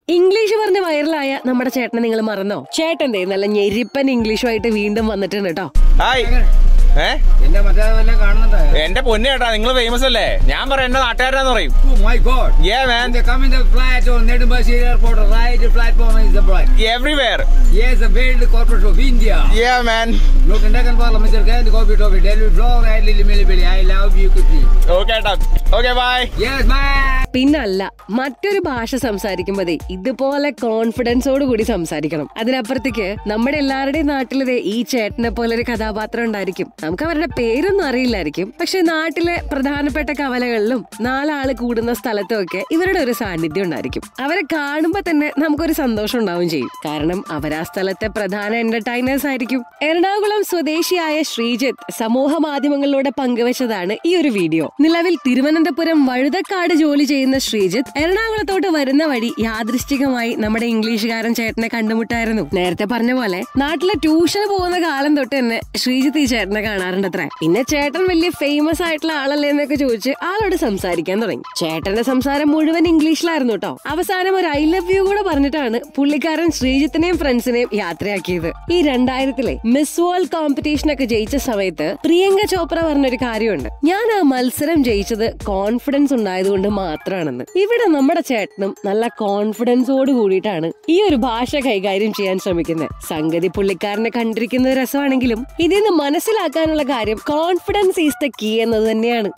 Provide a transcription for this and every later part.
English പറഞ്ഞ് വൈറലായ നമ്മുടെ ചേട്ടനെ നിങ്ങൾ മറന്നോ ചേട്ടൻ ദേ നല്ല ഞെരിപ്പൻ ഇംഗ്ലീഷുമായിട്ട് വീണ്ടും വന്നിട്ടുണ്ട് കേട്ടോ ഹായ് ഏ എന്റെ മറ്റേ വല്ലതും കാണുന്നുണ്ട് എന്റെ പൊന്നു ചേട്ടാ നിങ്ങൾ ഫേമസ് അല്ലേ ഞാൻ പറയാം എന്റെ നാട്ടുകാരാന്ന് പറയും Oh my god. Yeah, man. When they come in the flight on Nedumbashi Airport, right platform is the bright. Everywhere Yes, the World Corporate of India. Yeah man Look, Indian Parliament, and copy of it. Delhi floor, right, Lily Millibili. I love you, Kitty. Okay ഏട്ടാ okay bye Yes, man. പിന്നല്ല മറ്റൊരു ഭാഷ സംസാരിക്കുമ്പോഴേ ഇതുപോലെ കോൺഫിഡൻസോട് കൂടി സംസാരിക്കണം അതിനപ്പുറത്തേക്ക് നമ്മുടെ എല്ലാവരുടെയും നാട്ടിലെ ഈ ചേട്ടനെ പോലെ ഒരു കഥാപാത്രം ഉണ്ടായിരിക്കും നമുക്ക് അവരുടെ പേരൊന്നും അറിയില്ലായിരിക്കും പക്ഷെ നാട്ടിലെ പ്രധാനപ്പെട്ട കവലകളിലും നാലാള് കൂടുന്ന സ്ഥലത്തും ഒക്കെ ഇവരുടെ ഒരു സാന്നിധ്യം ഉണ്ടായിരിക്കും അവരെ കാണുമ്പോ തന്നെ നമുക്കൊരു സന്തോഷം ഉണ്ടാവും ചെയ്യും കാരണം അവർ ആ സ്ഥലത്തെ പ്രധാന എന്റർടൈനേഴ്സ് ആയിരിക്കും എറണാകുളം സ്വദേശിയായ ശ്രീജിത്ത് സമൂഹ മാധ്യമങ്ങളിലൂടെ പങ്കുവച്ചതാണ് ഈ ഒരു വീഡിയോ നിലവിൽ തിരുവനന്തപുരം വഴുതക്കാട് ജോലി ചെയ്യുന്ന ശ്രീജിത്ത് എറണാകുളത്തോട്ട് വരുന്ന വഴി യാദൃശ്ചികമായി നമ്മുടെ ഇംഗ്ലീഷുകാരൻ ചേട്ടനെ കണ്ടുമുട്ടായിരുന്നു നേരത്തെ പറഞ്ഞ പോലെ നാട്ടിലെ ട്യൂഷന് പോകുന്ന കാലം തൊട്ട് തന്നെ ശ്രീജിത്ത് ഈ ചേട്ടനെ കാണാറുണ്ടത്രേ പിന്നെ ചേട്ടൻ വലിയ ഫേമസ് ആയിട്ടുള്ള ആളല്ലേ എന്നൊക്കെ ചോദിച്ച് ആളോട് സംസാരിക്കാൻ തുടങ്ങി ചേട്ടന്റെ സംസാരം മുഴുവൻ ഇംഗ്ലീഷിലായിരുന്നു കേട്ടോ അവസാനം ഒരു ഐ ലവ് യു കൂടെ പറഞ്ഞിട്ടാണ് പുള്ളിക്കാരൻ ശ്രീജിത്തിനെയും ഫ്രണ്ട്സിനെയും യാത്രയാക്കിയത് ഈ രണ്ടായിരത്തിലെ മിസ് വേൾഡ് കോമ്പറ്റീഷൻ ഒക്കെ ജയിച്ച സമയത്ത് പ്രിയങ്ക ചോപ്ര പറഞ്ഞൊരു കാര്യമുണ്ട് ഞാൻ ആ മത്സരം ജയിച്ചത് കോൺഫിഡൻസ് ഉണ്ടായതുകൊണ്ട് മാത്രമാണെന്ന് ഇവിടെ നമ്മുടെ ചേട്ടനും നല്ല കോൺഫിഡൻസോട് കൂടിയിട്ടാണ് ഈ ഒരു ഭാഷ കൈകാര്യം ചെയ്യാൻ ശ്രമിക്കുന്നത് സംഗതി പുള്ളിക്കാരനെ കണ്ടിരിക്കുന്നത് രസമാണെങ്കിലും ഇതിന്ന് മനസ്സിലാക്കാനുള്ള കാര്യം കോൺഫിഡൻസ് ഈസ് ദ കീ എന്നത് തന്നെയാണ്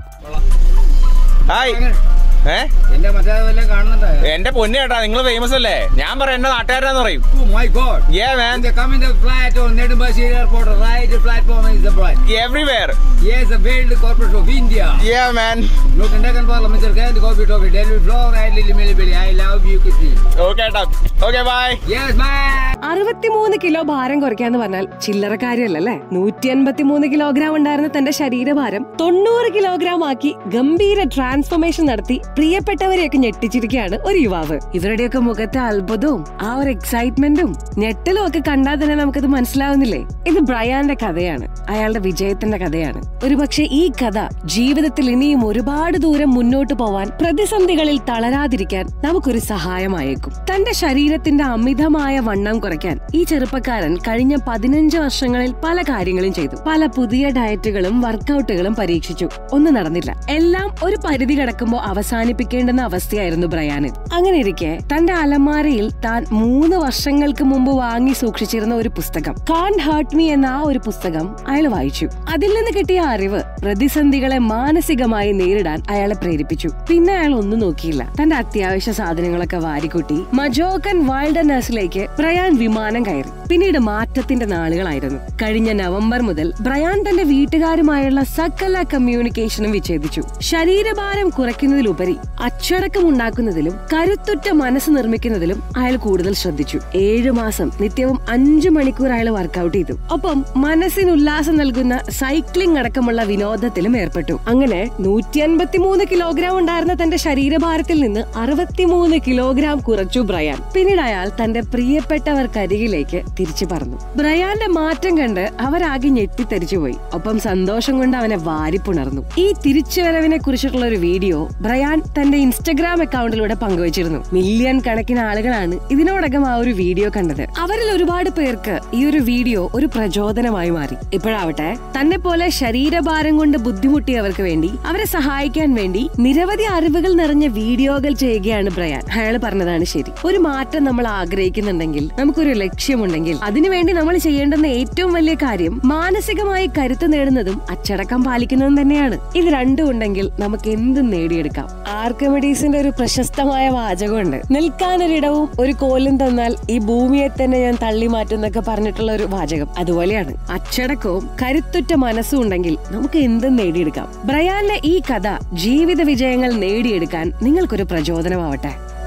ഹായ് ഏ എന്റെ മറ്റേ വല്ലതും കാണുന്നുണ്ട് എന്റെ പൊന്നു ചേട്ടാ നിങ്ങൾ ഫേമസ് അല്ലേ ഞാൻ പറയാം എന്റെ നാട്ടുകാരാന്ന് പറയും Oh my god. Yeah man When they come in the flight on Nedumbashi Airport, right platform is the bright. Everywhere Yes, the World Corporate of India. Yeah man Look, Indian Parliament, and copy of it. Delhi floor, right, Lily Millibili. I love you, Kitty. Okay ഏട്ടാ okay bye Yes, man. അറുപത്തിമൂന്ന് kilo ഭാരം കുറയ്ക്കാന്ന് പറഞ്ഞാൽ ചില്ലറ കാര്യമല്ലല്ലേ നൂറ്റി അൻപത്തിമൂന്ന് kilogram ഉണ്ടായിരുന്ന തന്റെ ശരീരഭാരം തൊണ്ണൂറ് കിലോഗ്രാം ആക്കി ഗംഭീര ട്രാൻസ്ഫോർമേഷൻ നടത്തി പ്രിയപ്പെട്ടവരെയൊക്കെ ഞെട്ടിച്ചിരിക്കുകയാണ് ഒരു യുവാവ് ഇവരുടെയൊക്കെ മുഖത്തെ അത്ഭുതവും ആ ഒരു എക്സൈറ്റ്മെന്റും ഞെട്ടലും ഒക്കെ കണ്ടാൽ തന്നെ നമുക്കത് മനസ്സിലാവുന്നില്ലേ ഇത് ബ്രയാന്റെ കഥയാണ് അയാളുടെ വിജയത്തിന്റെ കഥയാണ് ഒരുപക്ഷെ ഈ കഥ ജീവിതത്തിൽ ഇനിയും ഒരുപാട് ദൂരം മുന്നോട്ട് പോവാൻ പ്രതിസന്ധികളിൽ തളരാതിരിക്കാൻ നമുക്കൊരു സഹായമായേക്കും തന്റെ ശരീരത്തിന്റെ അമിതമായ വണ്ണം കുറയ്ക്കാൻ ഈ ചെറുപ്പക്കാരൻ കഴിഞ്ഞ പതിനഞ്ച് വർഷങ്ങളിൽ പല കാര്യങ്ങളും ചെയ്തു പല പുതിയ ഡയറ്റുകളും വർക്കൗട്ടുകളും പരീക്ഷിച്ചു ഒന്നും നടന്നില്ല എല്ലാം ഒരു പരിധി കടക്കുമ്പോൾ അവസാനിപ്പിക്കേണ്ടുന്ന അവസ്ഥയായിരുന്നു ബ്രയാന് അങ്ങനെ ഇരിക്കെ തന്റെ അലമാരയിൽ താൻ മൂന്ന് വർഷങ്ങൾക്ക് മുമ്പ് വാങ്ങി സൂക്ഷിച്ചിരുന്ന ഒരു പുസ്തകം കാൺ ഹേർട്ട് മീ എന്ന ആ ഒരു പുസ്തകം അയാൾ വായിച്ചു അതിൽ നിന്ന് കിട്ടിയ അറിവ് പ്രതിസന്ധികളെ മാനസികമായി നേരിടാൻ അയാളെ പ്രേരിപ്പിച്ചു പിന്നെ അയാൾ ഒന്നും നോക്കിയില്ല തന്റെ അത്യാവശ്യ സാധനങ്ങളൊക്കെ വാരിക്കൂട്ടി മജോക്കൻ വൈൽഡനേഴ്സിലേക്ക് ബ്രയാൻ വിമാനം കയറി പിന്നീട് മാറ്റത്തിന്റെ നാളുകളായിരുന്നു കഴിഞ്ഞ നവംബർ മുതൽ ബ്രയാൻ തന്റെ വീട്ടുകാരുമായുള്ള സകല കമ്മ്യൂണിക്കേഷനും വിച്ഛേദിച്ചു ശരീരഭാരം കുറയ്ക്കുന്നതിലുപരി അച്ചടക്കം ഉണ്ടാക്കുന്നതിലും കരുത്തുറ്റ മനസ്സ് നിർമ്മിക്കുന്നതിലും അയാൾ കൂടുതൽ ശ്രദ്ധിച്ചു ഏഴു മാസം നിത്യവും അഞ്ചു മണിക്കൂർ അയാൾ വർക്കൗട്ട് ചെയ്തു ഒപ്പം മനസ്സിന് ഉല്ലാസം നൽകുന്ന സൈക്ലിംഗ് അടക്കമുള്ള വിനോദത്തിലും ഏർപ്പെട്ടു അങ്ങനെ നൂറ്റി അൻപത്തിമൂന്ന് കിലോഗ്രാം ഉണ്ടായിരുന്ന തന്റെ ശരീരഭാരത്തിൽ നിന്ന് അറുപത്തിമൂന്ന് കിലോഗ്രാം കുറച്ചു ബ്രയാൻ പിന്നീട് അയാൾ തന്റെ പ്രിയപ്പെട്ടവർക്കരികിലേക്ക് തിരിച്ചു പറന്നു ബ്രയാന്റെ മാറ്റം കണ്ട് അവരാകെ ഞെട്ടിത്തെറിച്ചുപോയി ഒപ്പം സന്തോഷം കൊണ്ട് അവനെ വാരിപ്പുണർന്നു ഈ തിരിച്ചുവരവിനെ കുറിച്ചിട്ടുള്ള ഒരു വീഡിയോ ബ്രയാൻ തന്റെ ഇൻസ്റ്റഗ്രാം അക്കൗണ്ടിലൂടെ പങ്കുവച്ചിരുന്നു മില്യൺ കണക്കിന് ആളുകളാണ് ഇതിനോടകം ആ ഒരു വീഡിയോ കണ്ടത് അവരിൽ ഒരുപാട് പേർക്ക് ഈ ഒരു വീഡിയോ ഒരു പ്രചോദനമായി മാറി ഇപ്പോഴാവട്ടെ തന്നെ പോലെ ശരീരഭാരം കൊണ്ട് ബുദ്ധിമുട്ടിയവർക്ക് വേണ്ടി അവരെ സഹായിക്കാൻ വേണ്ടി നിരവധി അറിവുകൾ നിറഞ്ഞ വീഡിയോകൾ ചെയ്യുകയാണ് ബ്രയാൻ അയാൾ പറഞ്ഞതാണ് ശരി ഒരു മാറ്റം നമ്മൾ ആഗ്രഹിക്കുന്നുണ്ടെങ്കിൽ നമുക്കൊരു ലക്ഷ്യമുണ്ടെങ്കിൽ അതിനുവേണ്ടി നമ്മൾ ചെയ്യേണ്ടുന്ന ഏറ്റവും വലിയ കാര്യം മാനസികമായി കരുത്ത് നേടുന്നതും അച്ചടക്കം പാലിക്കുന്നതും തന്നെയാണ് ഇത് രണ്ടും ഉണ്ടെങ്കിൽ നമുക്ക് എന്തും നേടിയെടുക്കാം ആർക്കമിഡീസിന്റെ ഒരു പ്രശസ്തമായ വാചകമുണ്ട് നിൽക്കാനൊരിടവും ഒരു കോലും തന്നാൽ ഈ ഭൂമിയെ തന്നെ ഞാൻ തള്ളി മാറ്റും എന്നൊക്കെ പറഞ്ഞിട്ടുള്ള ഒരു വാചകം അതുപോലെയാണ് അച്ചടക്കവും കരുത്തുറ്റ മനസ്സും ഉണ്ടെങ്കിൽ നമുക്ക് എന്തും നേടിയെടുക്കാം ബ്രയാന്റെ ഈ കഥ ജീവിത വിജയങ്ങൾ നേടിയെടുക്കാൻ നിങ്ങൾക്കൊരു പ്രചോദനമാവട്ടെ